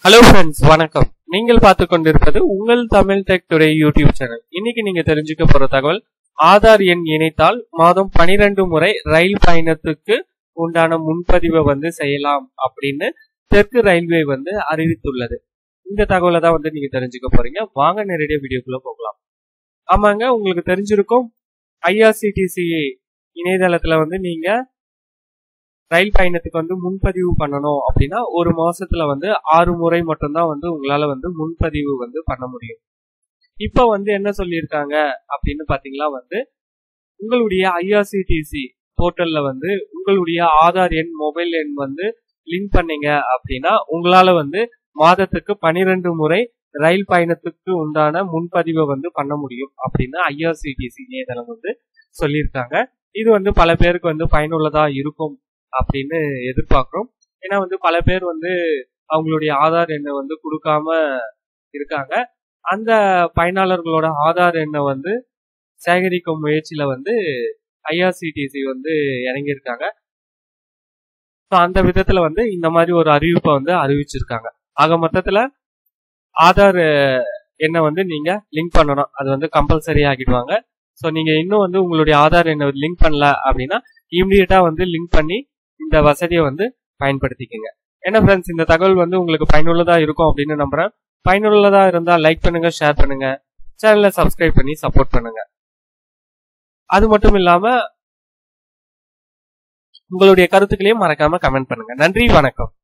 hello friends வணக்கம் நீங்கள் பார்த்து கொண்டிருப்பது உங்கள் Tamil tech today YouTube channel இன்னைக்கு நீங்க தெரிஞ்சுக்க போற தகவல் ஆதார் எண் இணைத்தால் மாதம் 12 முறை ரயில் பயணத்துக்கு உண்டான முன்பதிவை வந்து செய்யலாம் அப்படின்னு தெற்கு ரயில்வே வந்து அறிவித்துள்ளது இந்த தகவலை தான் வந்து நீங்க தெரிஞ்சுக்க போறீங்க வாங்க நேரடியாக வீடியோக்குள்ள போகலாம் ஆமாங்க உங்களுக்கு தெரிஞ்சிருக்கும் ஐஆர்சிடிசி இணையதளத்துல வந்து நீங்க ரயில் பயணத்துக்கு வந்து முன்பதிவு பண்ணணும் அப்படின்னா ஒரு மாசத்துல வந்து ஆறு முறை மட்டும்தான் வந்து உங்களால வந்து முன்பதிவு வந்து பண்ண முடியும் இப்ப வந்து என்ன சொல்லியிருக்காங்க அப்படின்னு பாத்தீங்களா வந்து உங்களுடைய ஐஆர்சிடிசி போர்ட்டல்ல வந்து உங்களுடைய ஆதார் எண் மொபைல் எண் வந்து லிங்க் பண்ணீங்க அப்படின்னா உங்களால வந்து மாதத்துக்கு பனிரெண்டு முறை ரயில் பயணத்துக்கு உண்டான முன்பதிவை வந்து பண்ண முடியும் அப்படின்னு ஐஆர்சிடிசி இணையதளம் வந்து சொல்லியிருக்காங்க இது வந்து பல பேருக்கு வந்து பயனுள்ளதா இருக்கும் அப்படின்னு எதிர்பார்க்கிறோம் ஏன்னா வந்து பல பேர் வந்து அவங்களுடைய ஆதார் எண்ணை வந்து கொடுக்காம இருக்காங்க அந்த பயனாளர்களோட ஆதார் எண்ணை வந்து சேகரிக்கும் முயற்சியில வந்து ஐஆர்சிடிசி வந்து இறங்கியிருக்காங்க ஸோ அந்த விதத்துல வந்து இந்த மாதிரி ஒரு அறிவிப்பை வந்து அறிவிச்சிருக்காங்க ஆக மொத்தத்துல ஆதார் எண்ணை வந்து நீங்க லிங்க் பண்ணணும் அது வந்து கம்பல்சரி ஆகிடுவாங்க ஸோ நீங்க இன்னும் வந்து உங்களுடைய ஆதார் எண்ணை லிங்க் பண்ணல அப்படின்னா இம்மிடியட்டா வந்து லிங்க் பண்ணி இந்த வசதியை வந்து பயன்படுத்திக்கங்க என்ன ஃப்ரெண்ட்ஸ் இந்த தகவல் வந்து உங்களுக்கு பயனுள்ளதா இருக்கும் அப்படின்னு நம்புறேன் பயனுள்ளதா இருந்தா லைக் பண்ணுங்க ஷேர் பண்ணுங்க சேனலை சப்ஸ்கிரைப் பண்ணி சப்போர்ட் பண்ணுங்க அது மட்டும் இல்லாம உங்களுடைய கருத்துக்களையும் மறக்காம கமெண்ட் பண்ணுங்க நன்றி வணக்கம்